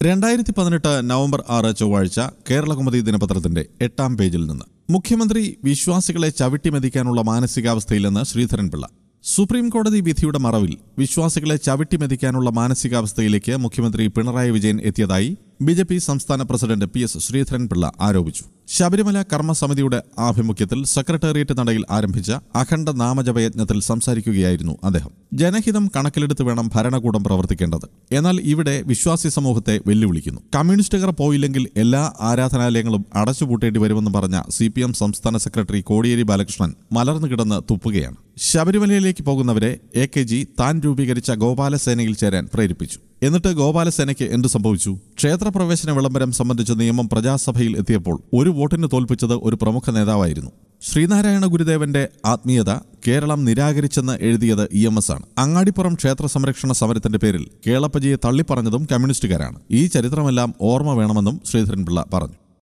രണ്ടായിരത്തി പതിനെട്ട് നവംബർ ആറ് ചൊവ്വാഴ്ച കേരളകുമതി ദിനപത്രത്തിന്റെ എട്ടാം പേജിൽ നിന്ന് മുഖ്യമന്ത്രി വിശ്വാസികളെ ചവിട്ടിമെതിക്കാനുള്ള മാനസികാവസ്ഥയിലെന്ന് ശ്രീധരൻപിള്ള സുപ്രീം കോടതി വിധിയുടെ മറവിൽ വിശ്വാസികളെ ചവിട്ടിമെതിക്കാനുള്ള മാനസികാവസ്ഥയിലേക്ക് മുഖ്യമന്ത്രി പിണറായി വിജയൻ എത്തിയതായി ബി ജെ പി സംസ്ഥാന പ്രസിഡന്റ് പി എസ് ശ്രീധരൻപിള്ള ആരോപിച്ചു ശബരിമല കർമ്മസമിതിയുടെ ആഭിമുഖ്യത്തിൽ സെക്രട്ടേറിയറ്റ് നടയിൽ ആരംഭിച്ച അഖണ്ഡ നാമജപയജ്ഞത്തിൽ സംസാരിക്കുകയായിരുന്നു അദ്ദേഹം ജനഹിതം കണക്കിലെടുത്ത് വേണം ഭരണകൂടം പ്രവർത്തിക്കേണ്ടത് എന്നാൽ ഇവിടെ വിശ്വാസി സമൂഹത്തെ വെല്ലുവിളിക്കുന്നു കമ്മ്യൂണിസ്റ്റുകാർ പോയില്ലെങ്കിൽ എല്ലാ ആരാധനാലയങ്ങളും അടച്ചുപൂട്ടേണ്ടി വരുമെന്ന് പറഞ്ഞ സി പി എം സംസ്ഥാന സെക്രട്ടറി കോടിയേരി ബാലകൃഷ്ണൻ മലർന്നു കിടന്ന് തുപ്പുകയാണ് ശബരിമലയിലേക്ക് പോകുന്നവരെ എ കെ ജി താൻ രൂപീകരിച്ച ഗോപാലസേനയിൽ ചേരാൻ പ്രേരിപ്പിച്ചു എന്നിട്ട് ഗോപാലസേനയ്ക്ക് എന്തു സംഭവിച്ചു ക്ഷേത്രപ്രവേശന വിളംബരം സംബന്ധിച്ച നിയമം പ്രജാസഭയിൽ എത്തിയപ്പോൾ ഒരു വോട്ടിന് തോൽപ്പിച്ചത് ഒരു പ്രമുഖ നേതാവായിരുന്നു ശ്രീനാരായണ ഗുരുദേവന്റെ ആത്മീയത കേരളം നിരാകരിച്ചെന്ന് എഴുതിയത് ഇ എം എസ് ആണ് അങ്ങാടിപ്പുറം ക്ഷേത്ര സംരക്ഷണ സമരത്തിന്റെ പേരിൽ കേളപ്പജിയെ തള്ളിപ്പറഞ്ഞതും കമ്മ്യൂണിസ്റ്റുകാരാണ് ഈ ചരിത്രമെല്ലാം ഓർമ്മ വേണമെന്നും ശ്രീധരൻപിള്ള പറഞ്ഞു